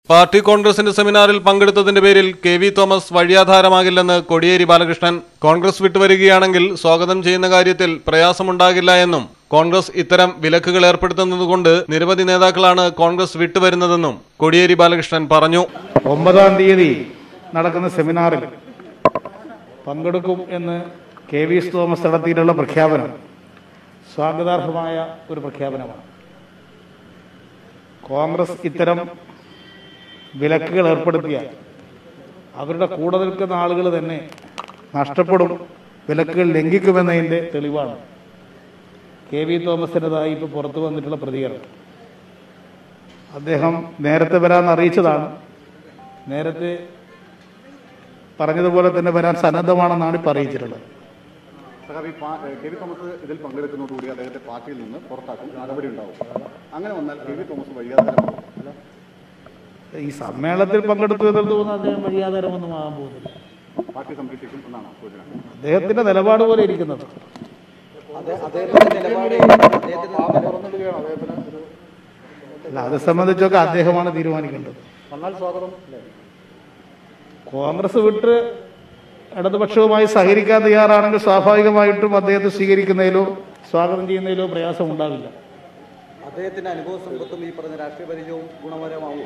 party കോൺഗ്രസിന്റെ സെമിനാറിൽ പങ്കെടുത്തതിന്റെ പേരിൽ കെ വി തോമസ് വഴിയാധാരമാകില്ലെന്ന് കോടിയേരി ബാലകൃഷ്ണൻ കോൺഗ്രസ് വിട്ടുവരികയാണെങ്കിൽ സ്വാഗതം ചെയ്യുന്ന കാര്യത്തിൽ പ്രയാസമുണ്ടാകില്ല എന്നും കോൺഗ്രസ് ഇത്തരം വിലക്കുകൾ ഏർപ്പെടുത്തുന്നതുകൊണ്ട് നിരവധി നേതാക്കളാണ് കോൺഗ്രസ് വിട്ടുവരുന്നതെന്നും കോടിയേരി ബാലകൃഷ്ണൻ പറഞ്ഞു ഒമ്പതാം തീയതി നടക്കുന്ന സെമിനാറിൽ പങ്കെടുക്കും എന്ന് കെ വി എസ് തോമസ് നടത്തിയിട്ടുള്ള പ്രഖ്യാപനം സ്വാഗതാർഹമായ ഒരു പ്രഖ്യാപനമാണ് കോൺഗ്രസ് ഇത്തരം വിലക്കുകൾ ഏർപ്പെടുത്തിയാൽ അവരുടെ കൂടെ നിൽക്കുന്ന ആളുകൾ തന്നെ നഷ്ടപ്പെടും വിലക്കുകൾ ലംഘിക്കുമെന്നതിൻ്റെ തെളിവാണ് കെ വി തോമസിൻ്റെതായി ഇപ്പോൾ പുറത്തു വന്നിട്ടുള്ള പ്രതികരണം അദ്ദേഹം നേരത്തെ വരാമെന്ന് അറിയിച്ചതാണ് നേരത്തെ പറഞ്ഞതുപോലെ തന്നെ വരാൻ സന്നദ്ധമാണെന്നാണ് ഇപ്പോൾ അറിയിച്ചിട്ടുള്ളത് സഹാബി പാ- ഏഹ് കെ വി തോമസ് ഇതിൽ പങ്കെടുക്കുന്നതോടുകൂടി അദ്ദേഹത്തെ പാർട്ടിയിൽ നിന്ന് പുറത്താക്കും നടപടി ഉണ്ടാവും അങ്ങനെ വന്നാൽ കെ വി തോമസ് വഴിയാധാരമാകും ഈ സമ്മേളനത്തിൽ പങ്കെടുത്തു എന്നത് തോന്നുന്നു അദ്ദേഹം വഴിയാധാരമൊന്നും ആകാൻ പോകുന്നില്ല പാർട്ടി സംരക്ഷിക്കും എന്നാണ് സൂചന അദ്ദേഹത്തിന്റെ നിലപാട് പോലെ ഇരിക്കുന്നത് അല്ല അത് സംബന്ധിച്ചൊക്കെ അദ്ദേഹമാണ് തീരുമാനിക്കേണ്ടത് വന്നാൽ സ്വാഗതം അല്ലേ കോൺഗ്രസ് വിട്ട് ഇടതുപക്ഷവുമായി സഹകരിക്കാൻ തയ്യാറാണെങ്കിൽ സ്വാഭാവികമായിട്ടും അദ്ദേഹത്തെ സ്വീകരിക്കുന്നതിലോ സ്വാഗതം ചെയ്യുന്നതിലോ പ്രയാസം ഉണ്ടാവില്ല അദ്ദേഹത്തിന്റെ അനുഭവ സമ്പത്തും ഈ പറഞ്ഞ രാഷ്ട്രീയ പരിചയവും ഗുണപരമാവും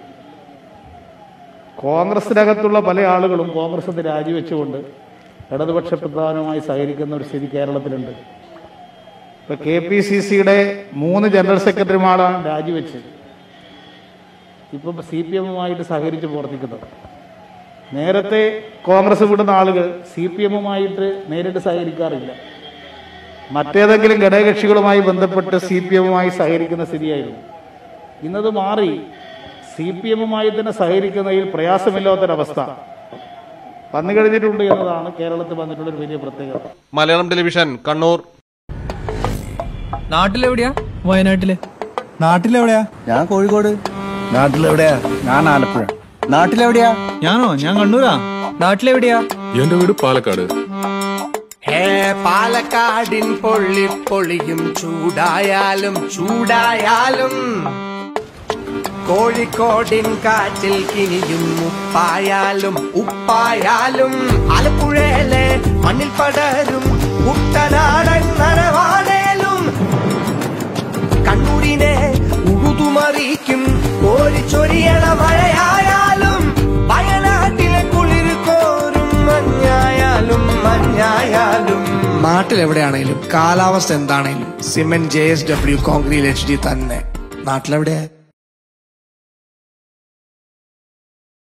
കോൺഗ്രസിനകത്തുള്ള പല ആളുകളും കോൺഗ്രസ് രാജിവെച്ചുകൊണ്ട് ഇടതുപക്ഷ പ്രധാനമായി സഹകരിക്കുന്ന ഒരു സ്ഥിതി കേരളത്തിലുണ്ട് ഇപ്പൊ കെ പി സി സിയുടെ മൂന്ന് ജനറൽ സെക്രട്ടറിമാരാണ് രാജിവെച്ച് ഇപ്പം സി പി എമ്മുമായിട്ട് സഹകരിച്ച് പ്രവർത്തിക്കുന്നത് നേരത്തെ കോൺഗ്രസ് വിടുന്ന ആളുകൾ സി പി എമ്മുമായിട്ട് നേരിട്ട് സഹകരിക്കാറില്ല മറ്റേതെങ്കിലും ഘടകകക്ഷികളുമായി ബന്ധപ്പെട്ട് സി പി എമ്മുമായി സഹകരിക്കുന്ന സ്ഥിതിയായിരുന്നു ഇന്നത് മാറി സി പി എമ്മുമായി തന്നെ സഹകരിക്കുന്നതിൽ പ്രയാസമില്ലാത്തൊരവസ്ഥ വന്നു കഴിഞ്ഞിട്ടുണ്ട് എന്നതാണ് കേരളത്തിൽ വന്നിട്ടുള്ള ഒരു വലിയ പ്രത്യേകത മലയാളം ടെലിവിഷൻ കണ്ണൂർ നാട്ടിലെവിടെയാ വയനാട്ടില് നാട്ടിലെവിടെയാ ഞാൻ കോഴിക്കോട് നാട്ടിലെവിടെയാ ഞാൻ ആലപ്പുഴ നാട്ടിലെവിടെയാ ഞാനോ ഞാൻ കണ്ണൂരാ നാട്ടിലെവിടെയാ എന്റെ വീട് പാലക്കാട് ഹേ പാലക്കാടിൻ പൊള്ളി പൊളിയും ചൂടായാലും ചൂടായാലും കോഴിക്കോടിൻ കാറ്റിൽ കിനിയും ഉപ്പായാലും ഉപ്പായാലും ആലപ്പുഴയിലെ മണ്ണിൽ പടരും കുട്ടനാടൻ നരവാണേലും കണ്ണൂരിനെ ഉഴുതുമറിയിക്കും കോരിച്ചൊരിയണ മഴയായാലും വയനാട്ടിലെ കുളിർ കോരും മഞ്ഞായാലും മഞ്ഞായാലും നാട്ടിലെവിടെയാണേലും കാലാവസ്ഥ എന്താണേലും cement J S W concrete H D തന്നെ നാട്ടിലെവിടെയാ